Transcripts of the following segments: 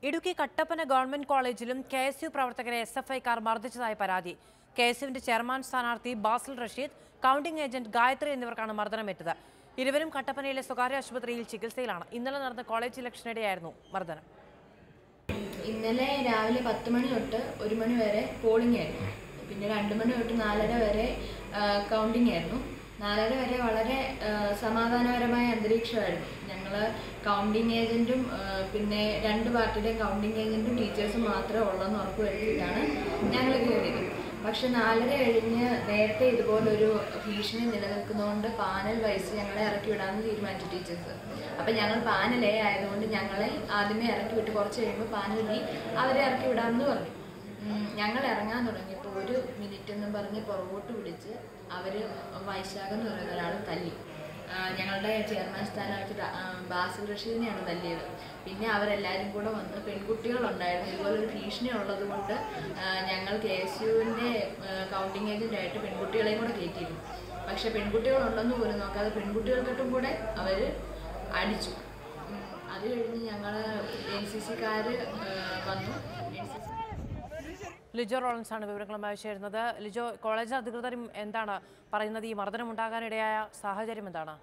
Idukki Kattappana government കോളേജിലും K S U പ്രവർത്തകരെ S F ഐക്കാർ മർദ്ദിച്ചതായി പരാതി കെ എസ് യുവിന്റെ ചെയർമാൻ സ്ഥാനാർത്ഥി ബാസിൽ റഷീദ് കൗണ്ടിംഗ് ഏജന്റ് ഗായത്രി എന്നിവർക്കാണ് മർദ്ദനമേറ്റത് ഇരുവരും കട്ടപ്പനയിലെ സ്വകാര്യ ആശുപത്രിയിൽ ചികിത്സയിലാണ് ഇന്നലെ നടന്ന കോളേജ് ഇലക്ഷനിടെയായിരുന്നു മർദ്ദനം ഇന്നലെ രാവിലെ പത്ത് മണി തൊട്ട് ഒരു മണി വരെ പോളിംഗ് ആയിരുന്നു പിന്നെ രണ്ട് മണി തൊട്ട് നാലര വരെ കൗണ്ടിങ് ആയിരുന്നു നാലര വരെ വളരെ ആ, സമാധാനപരമായ അന്തരീക്ഷമായിരുന്നു ഞങ്ങൾ കൗണ്ടിങ് ഏജൻറ്റും പിന്നെ രണ്ട് പാർട്ടിയുടെയും കൗണ്ടിങ് ഏജൻറ്റും ടീച്ചേഴ്സും മാത്രമേ ഉള്ളെന്ന് ഉറപ്പ് വരുത്തിയിട്ടാണ് ഞങ്ങൾ കയറിയത് പക്ഷെ നാലര കഴിഞ്ഞ് നേരത്തെ ഇതുപോലൊരു ഭീഷണി നിലനിൽക്കുന്നതുകൊണ്ട് പാനൽ വൈസ് ഞങ്ങളെ ഇറക്കി വിടാമെന്ന് തീരുമാനിച്ചു ടീച്ചേഴ്സ് അപ്പം ഞങ്ങൾ പാനൽ എ ആയതുകൊണ്ട് ഞങ്ങളെ ആദ്യമേ ഇറക്കി വിട്ട് കുറച്ച് കഴിയുമ്പോൾ പാനൽ ബി അവരെ ഇറക്കി വിടാമെന്ന് പറഞ്ഞു ഉം, ഞങ്ങൾ ഇറങ്ങാൻ തുടങ്ങിയപ്പോൾ ഒരു മിനിറ്റ് എന്നും പറഞ്ഞ് പുറകോട്ട് പിടിച്ച് അവർ വൈശാഖ് എന്ന് പറയുന്ന ഒരാൾ തല്ലി ആ, ഞങ്ങളുടെ ചെയർമാൻ സ്ഥാനാർത്ഥി ഡ- ആ, ബാസിൽ റഷീദിനെയാണ് തല്ലിയത് പിന്നെ അവരെല്ലാവരും കൂടെ വന്ന് പെൺകുട്ടികളുണ്ടായിരുന്നു ഇതുപോലൊരു ഭീഷണി ഉള്ളത് കൊണ്ട് ആ, ഞങ്ങൾ കെ എസ് യുവിൻ്റെ കൗണ്ടിങ് ഏജൻ്റായിട്ട് പെൺകുട്ടികളെയും കൂടെ കയറ്റിയിരുന്നു പക്ഷെ പെൺകുട്ടികളുണ്ടെന്ന് പോലും നോക്കാതെ പെൺകുട്ടികൾക്കിട്ടും കൂടെ അവർ അടിച്ചു ഉം, അത് കഴിഞ്ഞ് ഞങ്ങൾ എൻ സി സിക്കാർ വന്നു N C C Lijo Rolance ആണ് വിവരങ്ങളുമായി ചേരുന്നത് ലിജോ കോളേജ് അധികൃതരും എന്താണ് പറയുന്നത് ഈ മർദ്ദനം ഉണ്ടാകാനിടയായ സാഹചര്യം എന്താണ്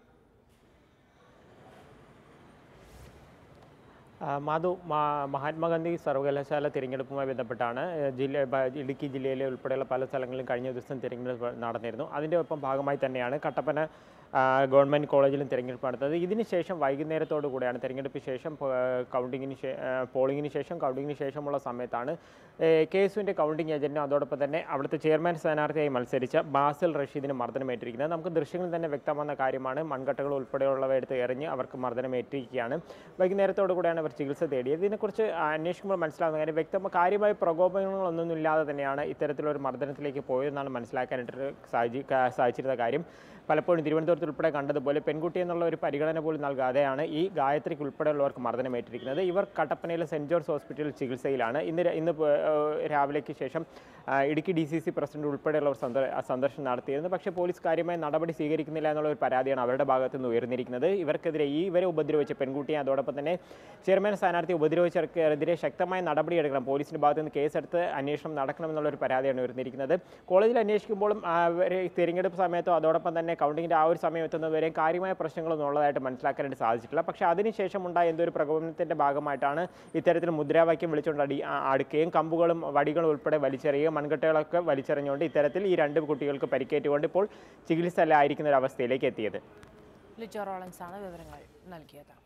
ആ, മാധു മാ- മഹാത്മാഗാന്ധി സർവകലാശാല തിരഞ്ഞെടുപ്പുമായി ബന്ധപ്പെട്ടാണ് ഏഹ്, ജില്ല ബ- ഇടുക്കി ജില്ലയിലെ ഉൾപ്പെടെയുള്ള പല സ്ഥലങ്ങളിലും കഴിഞ്ഞ ദിവസം തിരഞ്ഞെടുപ്പ് നടന്നിരുന്നു അതിൻ്റെ ഒപ്പം ഭാഗമായി തന്നെയാണ് കട്ടപ്പന ആ, ഗവൺമെൻറ് കോളേജിലും തിരഞ്ഞെടുപ്പ് നടത്തത് ഇതിന് ശേഷം വൈകുന്നേരത്തോടു കൂടിയാണ് തിരഞ്ഞെടുപ്പ് ശേഷം പോ- കൗണ്ടിങ്ങിന് ശേ ആ, പോളിംഗിന് ശേഷം കൗണ്ടിങ്ങിന് ശേഷമുള്ള സമയത്താണ് കെ എസ് യുവിൻ്റെ കൗണ്ടിങ് ഏജൻറ്റിനും അതോടൊപ്പം തന്നെ അവിടുത്തെ ചെയർമാൻ സ്ഥാനാർത്ഥിയായി മത്സരിച്ച ബാസിൽ റഷീദിന് മർദ്ദനമേറ്റിരിക്കുന്നത് നമുക്ക് ദൃശ്യങ്ങളിൽ തന്നെ വ്യക്തമാകുന്ന കാര്യമാണ് മൺകട്ടകൾ ഉൾപ്പെടെയുള്ളവ എടുത്ത് എറിഞ്ഞ് അവർക്ക് മർദ്ദനമേറ്റിരിക്കുകയാണ് വൈകുന്നേരത്തോടു കൂടിയാണ് അവർ ചികിത്സ തേടിയത് ഇതിനെക്കുറിച്ച് അന്വേഷിക്കുമ്പോൾ മനസ്സിലാകുന്ന കാര്യം വ്യക്തമായ കാര്യമായ പ്രകോപനങ്ങളൊന്നും ഇല്ലാതെ തന്നെയാണ് ഇത്തരത്തിലൊരു മർദ്ദനത്തിലേക്ക് പോയതെന്നാണ് മനസ്സിലാക്കാനായിട്ട് സാഹചര്യ കാ- സാധിച്ചിരുന്ന കാര്യം പലപ്പോഴും തിരുവനന്തപുരത്ത് ഉൾപ്പെടെ കണ്ടതുപോലെ പെൺകുട്ടി എന്നുള്ള ഒരു പരിഗണന പോലും നൽകാതെയാണ് ഈ ഗായത്രിക്ക് ഉൾപ്പെടെയുള്ളവർക്ക് മർദ്ദനമേറ്റിരിക്കുന്നത് ഇവർ കട്ടപ്പനയിലെ സെൻറ് ജോർജ് ഹോസ്പിറ്റലിൽ ചികിത്സയിലാണ് ഇന്ന് ര- ഇന്ന് പ- ഏഹ് രാവിലേക്ക് ശേഷം ആ, Idukki D C C president ഉൾപ്പെടെയുള്ളവർ സന്ദ- സന്ദർശനം നടത്തിയിരുന്നു പക്ഷേ പോലീസ് കാര്യമായ നടപടി സ്വീകരിക്കുന്നില്ല എന്നുള്ള ഒരു പരാതിയാണ് അവരുടെ ഭാഗത്ത് നിന്ന് ഉയർന്നിരിക്കുന്നത് ഇവർക്കെതിരെ ഈ ഇവരെ ഉപദ്രവിച്ച പെൺകുട്ടിയെ അതോടൊപ്പം തന്നെ ചെയർമാൻ സ്ഥാനാർത്ഥി ഉപദ്രവിച്ചവർക്കെതിരെ ശക്തമായ നടപടിയെടുക്കണം പോലീസിന്റെ ഭാഗത്ത് നിന്ന് കേസെടുത്ത് അന്വേഷണം നടക്കണമെന്നുള്ള ഒരു പരാതിയാണ് ഉയർന്നിരിക്കുന്നത് കോളേജിൽ അന്വേഷിക്കുമ്പോഴും ആ, അവരെ തിരഞ്ഞെടുപ്പ് സമയത്തോ അതോടൊപ്പം തന്നെ കൗണ്ടിങ്ങിൻ്റെ ആ ഒരു സമയം എത്തുന്നതുവരെയും കാര്യമായ പ്രശ്നങ്ങളൊന്നും ഉള്ളതായിട്ട് മനസ്സിലാക്കാനായിട്ട് സാധിച്ചിട്ടില്ല പക്ഷേ അതിനുശേഷം ഉണ്ടായ എന്തോ ഒരു പ്രകോപനത്തിൻ്റെ ഭാഗമായിട്ടാണ് ഇത്തരത്തിൽ മുദ്രാവാക്യം വിളിച്ചുകൊണ്ട് അടി ആ- അടുക്കുകയും കമ്പുകളും വടികളും ഉൾപ്പെടെ വലിച്ചെറിയുകയും മൺകട്ടകളൊക്കെ വലിച്ചെറിഞ്ഞുകൊണ്ട് ഇത്തരത്തിൽ ഈ രണ്ട് കുട്ടികൾക്ക് പരിക്കേറ്റുകൊണ്ട് ഇപ്പോൾ ചികിത്സയിലായിരിക്കുന്ന ഒരു അവസ്ഥയിലേക്ക് എത്തിയത് ലിജോ റോളൻസ് ആണ് വിവരങ്ങൾ നൽകിയത്